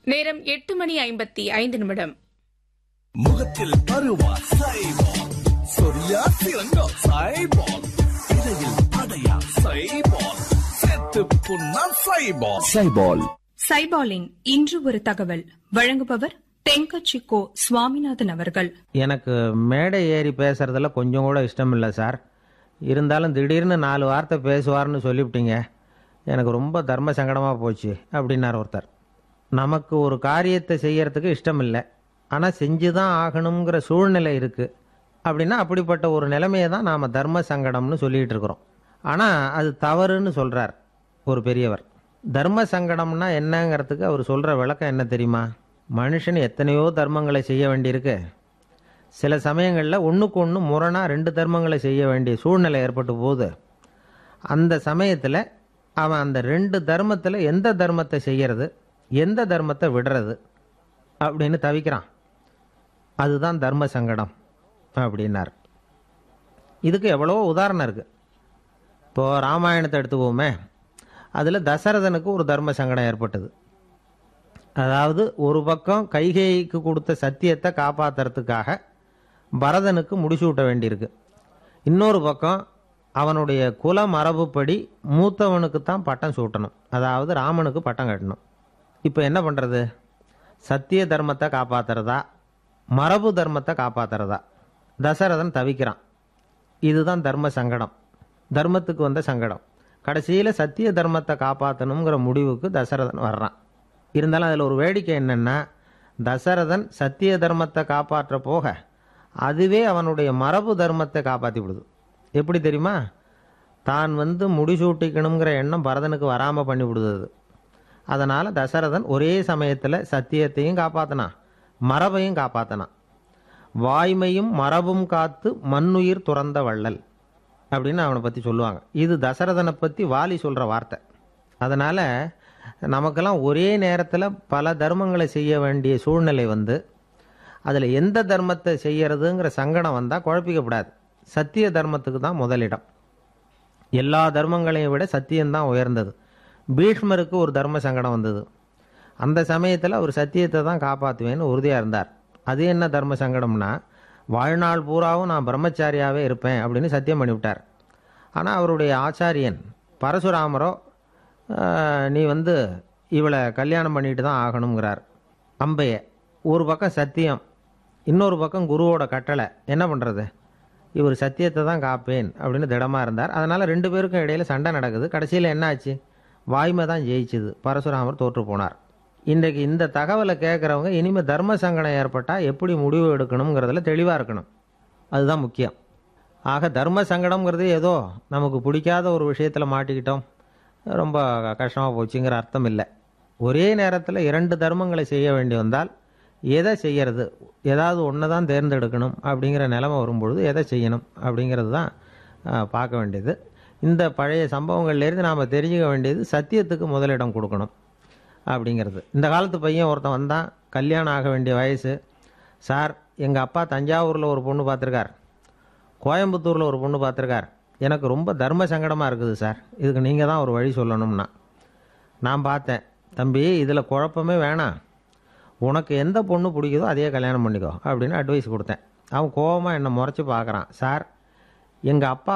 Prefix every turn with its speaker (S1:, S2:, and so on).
S1: நேரம் எட்டு மணி ஐம்பத்தி ஐந்து நிமிடம்
S2: முகத்தில் பருவா சைபால் சொரியா சிறங்கோ சைபால் இடையில் அடையா சைபால் செத்து புண்ணா சைபால் சைபால்
S3: சைபாலின் இன்று ஒரு தகவல் வழங்குபவர் தென்கட்சி கோ சுவாமிநாதன் அவர்கள்
S4: எனக்கு மேடை ஏறி பேசுறதுல கொஞ்சம் கூட இஷ்டம் இல்லை சார் இருந்தாலும் திடீர்னு நாலு வார்த்தை பேசுவார்னு சொல்லிவிட்டீங்க எனக்கு ரொம்ப தர்ம சங்கடமாக போச்சு அப்படின்னார் ஒருத்தர் நமக்கு ஒரு காரியத்தை செய்யறதுக்கு இஷ்டம் இல்லை ஆனால் செஞ்சு தான் ஆகணுங்கிற சூழ்நிலை இருக்குது அப்படின்னா அப்படிப்பட்ட ஒரு நிலைமையை தான் நாம் தர்ம சங்கடம்னு சொல்லிகிட்டு இருக்கிறோம் ஆனால் அது தவறுன்னு சொல்கிறார் ஒரு பெரியவர் தர்ம சங்கடம்னா என்னங்கிறதுக்கு அவர் சொல்கிற விளக்கம் என்ன தெரியுமா மனுஷன் எத்தனையோ தர்மங்களை செய்ய வேண்டியிருக்கு சில சமயங்களில் ஒன்றுக்கு ஒன்று முரணாக ரெண்டு தர்மங்களை செய்ய வேண்டிய சூழ்நிலை ஏற்பட்டு போகுது அந்த சமயத்தில் அவன் அந்த ரெண்டு தர்மத்தில் எந்த தர்மத்தை செய்யறது எந்த தர்மத்தை விடுறது அப்படின்னு தவிக்கிறான் அதுதான் தர்ம சங்கடம் அப்படின்னார் இதுக்கு எவ்வளவோ உதாரணம் இருக்குது இப்போது ராமாயணத்தை எடுத்துக்குவோமே அதில் தசரதனுக்கு ஒரு தர்ம சங்கடம் ஏற்பட்டது அதாவது ஒரு பக்கம் கைகேயிக்கு கொடுத்த சத்தியத்தை காப்பாத்துறதுக்காக பரதனுக்கு முடிசூட்ட வேண்டியிருக்கு இன்னொரு பக்கம் அவனுடைய குல மரபுப்படி மூத்தவனுக்கு தான் பட்டம் சூட்டணும் அதாவது ராமனுக்கு பட்டம் கட்டணும் இப்போ என்ன பண்ணுறது சத்திய தர்மத்தை காப்பாத்துறதா மரபு தர்மத்தை காப்பாத்துறதா தசரதன் தவிக்கிறான் இதுதான் தர்ம சங்கடம் தர்மத்துக்கு வந்த சங்கடம் கடைசியில் சத்திய தர்மத்தை காப்பாற்றணுங்கிற முடிவுக்கு தசரதன் வர்றான் இருந்தாலும் அதில் ஒரு வேடிக்கை என்னென்னா தசரதன் சத்திய தர்மத்தை காப்பாற்ற போக அதுவே அவனுடைய மரபு தர்மத்தை காப்பாற்றி விடுது எப்படி தெரியுமா தான் வந்து முடிசூட்டிக்கணுங்கிற எண்ணம் பரதனுக்கு வராமல் பண்ணி விடுது அதனால் தசரதன் ஒரே சமயத்தில் சத்தியத்தையும் காப்பாற்றினான் மரபையும் காப்பாற்றினான் வாய்மையும் மரபும் காத்து மண்ணுயிர் துறந்த வள்ளல் அப்படின்னு அவனை பற்றி சொல்லுவாங்க இது தசரதனை பற்றி வாலி சொல்கிற வார்த்தை அதனால் நமக்கெல்லாம் ஒரே நேரத்தில் பல தர்மங்களை செய்ய வேண்டிய சூழ்நிலை வந்து அதில் எந்த தர்மத்தை செய்யறதுங்கிற சங்கடம் வந்தால் குழப்பிக்கப்படாது சத்திய தர்மத்துக்கு தான் முதலிடம் எல்லா தர்மங்களையும் விட சத்தியம்தான் உயர்ந்தது பீஷ்மருக்கு ஒரு தர்ம சங்கடம் வந்தது அந்த சமயத்தில் அவர் சத்தியத்தை தான் காப்பாற்றுவேன்னு உறுதியாக இருந்தார் அது என்ன தர்ம சங்கடம்னா வாழ்நாள் பூராவும் நான் பிரம்மச்சாரியாகவே இருப்பேன் அப்படின்னு சத்தியம் பண்ணிவிட்டார் ஆனால் அவருடைய ஆச்சாரியன் பரசுராமரோ ஆஹ், நீ வந்து இவளை கல்யாணம் பண்ணிட்டு தான் ஆகணுங்கிறார் அம்பைய ஒரு பக்கம் சத்தியம் இன்னொரு பக்கம் குருவோட கட்டளை என்ன பண்ணுறது இவர் சத்தியத்தை தான் காப்பேன் அப்படின்னு திடமாக இருந்தார் அதனால் ரெண்டு பேருக்கும் இடையில சண்டை நடக்குது கடைசியில் என்ன ஆச்சு வாய்மை தான் ஜெயிச்சுது பரசுராமர் தோற்று போனார் இன்றைக்கு இந்த தகவலை கேட்குறவங்க இனிமேல் தர்ம சங்கடம் ஏற்பட்டால் எப்படி முடிவு எடுக்கணுங்கிறதுல தெளிவாக இருக்கணும் அதுதான் முக்கியம் ஆக தர்ம சங்கடம்ங்கிறது ஏதோ நமக்கு பிடிக்காத ஒரு விஷயத்தில் மாட்டிக்கிட்டோம் ரொம்ப கஷ்டமாக போச்சுங்கிற அர்த்தம் இல்லை ஒரே நேரத்தில் இரண்டு தர்மங்களை செய்ய வேண்டி வந்தால் எதை செய்யறது ஏதாவது ஒன்று தான் தேர்ந்தெடுக்கணும் அப்படிங்கிற நிலைமை வரும்பொழுது எதை செய்யணும் அப்படிங்கிறது தான் ஆ, பார்க்க வேண்டியது இந்த பழைய சம்பவங்கள்லேருந்து நாம் தெரிஞ்சுக்க வேண்டியது சத்தியத்துக்கு முதலிடம் கொடுக்கணும் அப்படிங்கிறது இந்த காலத்து பையன் ஒருத்தன் வந்தான் கல்யாணம் ஆக வேண்டிய வயசு சார் எங்கள் அப்பா தஞ்சாவூரில் ஒரு பொண்ணு பார்த்துருக்கார் கோயம்புத்தூரில் ஒரு பொண்ணு பார்த்துருக்கார் எனக்கு ரொம்ப தர்ம சங்கடமாக இருக்குது சார் இதுக்கு நீங்கள் தான் ஒரு வழி சொல்லணும்னா நான் பார்த்தேன் தம்பி இதில் குழப்பமே வேணாம் உனக்கு எந்த பொண்ணு பிடிக்குதோ அதையே கல்யாணம் பண்ணிக்கோ அப்படின்னு அட்வைஸ் கொடுத்தேன் அவன் கோவமாக என்னை முறைச்சி பார்க்குறான் சார் எங்கள் அப்பா